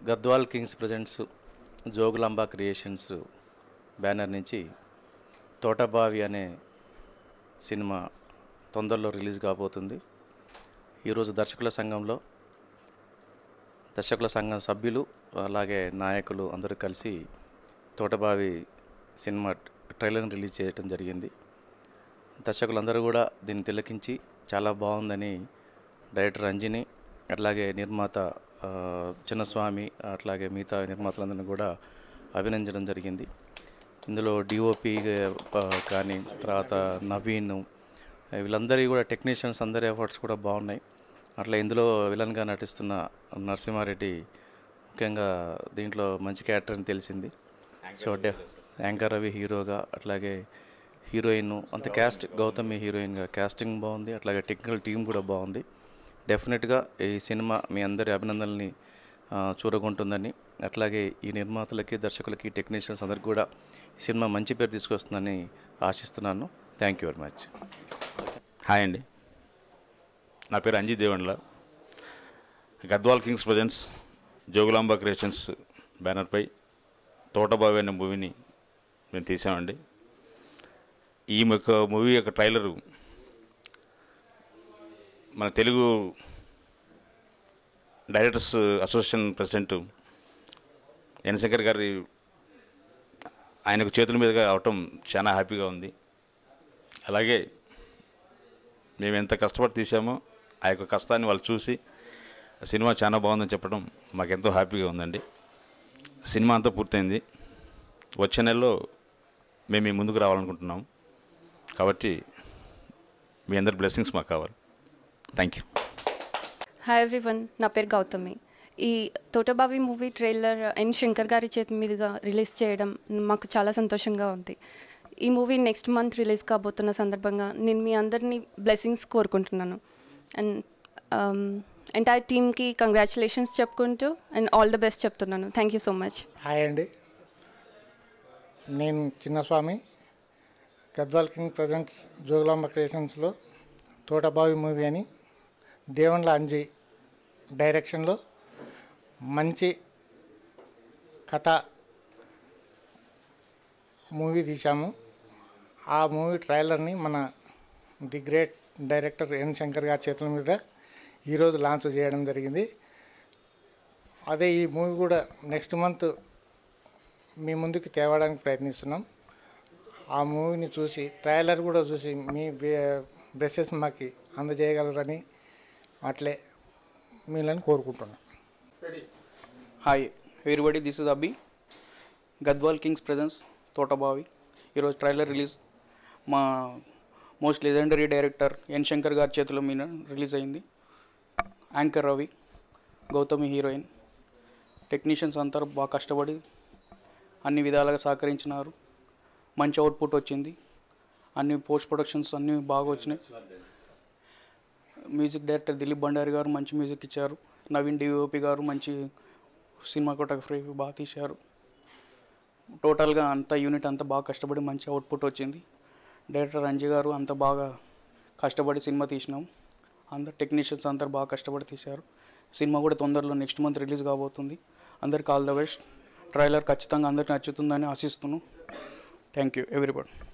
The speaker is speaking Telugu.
Gadwal kings presents Jogulamba creations banner నుంచి తోటబావి అనే సినిమా తొందరలో రిలీజ్ కాబోతుంది ఈరోజు దర్శకుల సంఘంలో దర్శకుల సంఘం సభ్యులు అలాగే నాయకులు అందరూ కలిసి తోటబావి సినిమా ట్రైలర్ని రిలీజ్ చేయడం జరిగింది దర్శకులందరూ కూడా దీన్ని తిలకించి చాలా బాగుందని డైరెక్టర్ రంజిని అట్లాగే నిర్మాత ఆ, చిన్నస్వామి అట్లాగే మిగతా నిర్మాతలందరినీ కూడా అభినందించడం జరిగింది ఇందులో డిఓపి కానీ తర్వాత నవీన్ వీళ్ళందరి కూడా టెక్నీషియన్స్ అందరి ఎఫర్ట్స్ కూడా బాగున్నాయి అట్లా ఇందులో విలన్గా నటిస్తున్న నరసింహారెడ్డి ముఖ్యంగా దీంట్లో మంచి క్యారెక్టర్ అని తెలిసింది సో డే యాంకర్ రవి హీరోగా అట్లాగే హీరోయిన్ అంత క్యాస్ట్ గౌతమి హీరోయిన్గా కాస్టింగ్ బాగుంది అట్లాగే టెక్నికల్ టీం కూడా బాగుంది డెఫినెట్గా ఈ సినిమా మీ అందరి అభినందనల్ని ఆ, చూరగొంటుందని అట్లాగే ఈ నిర్మాతలకి దర్శకులకి టెక్నీషియన్స్ అందరికి కూడా ఈ సినిమా మంచి పేరు తీసుకొస్తుందని ఆశిస్తున్నాను thank you very much hi అండి నా పేరు Anji Devandla Gadwal kings presents Jogulamba creations బ్యానర్పై తోటబావి అనే మూవీని మేము తీసామండి ఈ యొక్క మూవీ యొక్క ట్రైలరు మన Telugu directors association president N Shankar గారి ఆయనకు చేతుల మీదుగా అవటం చాలా హ్యాపీగా ఉంది అలాగే మేము ఎంత కష్టపడి తీసామో ఆ యొక్క కష్టాన్ని వాళ్ళు చూసి సినిమా చాలా బాగుందని చెప్పడం మాకెంతో హ్యాపీగా ఉందండి సినిమా అంతా పూర్తయింది వచ్చే నెలలో మేము మీ ముందుకు రావాలనుకుంటున్నాము కాబట్టి మీ అందరి బ్లెస్సింగ్స్ మాకు కావాలి థ్యాంక్ యూ హాయ్ ఎవ్రీవన్ నా పేరు గౌతమి ఈ Thotabavi movie trailer N Shankar గారి చేతి మీదుగా రిలీజ్ చేయడం మాకు చాలా సంతోషంగా ఉంది ఈ మూవీ నెక్స్ట్ మంత్ రిలీజ్ కాబోతున్న సందర్భంగా నేను మీ అందరినీ బ్లెస్సింగ్స్ కోరుకుంటున్నాను అండ్ ఎంటైర్ టీమ్కి కంగ్రాచులేషన్స్ చెప్పుకుంటూ అండ్ ఆల్ ద బెస్ట్ చెప్తున్నాను thank you so much hi అండి నేను చిన్నస్వామి గద్వాల్ కింగ్ ప్రజెంట్స్ జోగులాంబ క్రియేషన్స్లో తోటబావి మూవీ అని దేవన్ల అంజి డైరెక్షన్లో మంచి కథ మూవీ తీశాము ఆ మూవీ ట్రైలర్ని మన the great director N Shankar గారి చేతుల మీద ఈరోజు లాంచ్ చేయడం జరిగింది అదే ఈ మూవీ కూడా నెక్స్ట్ మంత్ మీ ముందుకు తేవడానికి ప్రయత్నిస్తున్నాం ఆ మూవీని చూసి ట్రైలర్ కూడా చూసి మీ బ్రెసెస్ మాకు అందజేయగలరని అట్లే మీలని కోరుకుంటున్నాం హాయ్ ఎవ్రీబడి దిస్ ఇస్ అబ్బి గద్వాల్ కింగ్స్ ప్రజెన్స్ తోటబావి ఈరోజు ట్రైలర్ రిలీజ్ మా most legendary director N Shankar గారి చేతుల మీద రిలీజ్ అయింది anchor Ravi Gautami heroine technicians అంతా బాగా కష్టపడి అన్ని విధాలుగా సహకరించినారు మంచి అవుట్పుట్ వచ్చింది అన్ని పోస్ట్ ప్రొడక్షన్స్ అన్నీ బాగా వచ్చినాయి మ్యూజిక్ డైరెక్టర్ దిలీప్ భండారి గారు మంచి మ్యూజిక్ ఇచ్చారు నవీన్ డిఓపి గారు మంచి సినిమాటోగ్రఫీ బాగా తీశారు టోటల్గా అంత యూనిట్ అంతా బాగా కష్టపడి మంచి అవుట్పుట్ వచ్చింది డైరెక్టర్ రంజీ గారు అంత బాగా కష్టపడి సినిమా తీసినాం అందరు టెక్నీషియన్స్ అందరు బాగా కష్టపడి తీశారు సినిమా కూడా తొందరలో నెక్స్ట్ మంత్ రిలీజ్ కాబోతుంది అందరికి ఆల్ ద బెస్ట్ ట్రైలర్ ఖచ్చితంగా అందరికి నచ్చుతుందని ఆశిస్తున్నాను థ్యాంక్ యూ ఎవ్రీబడి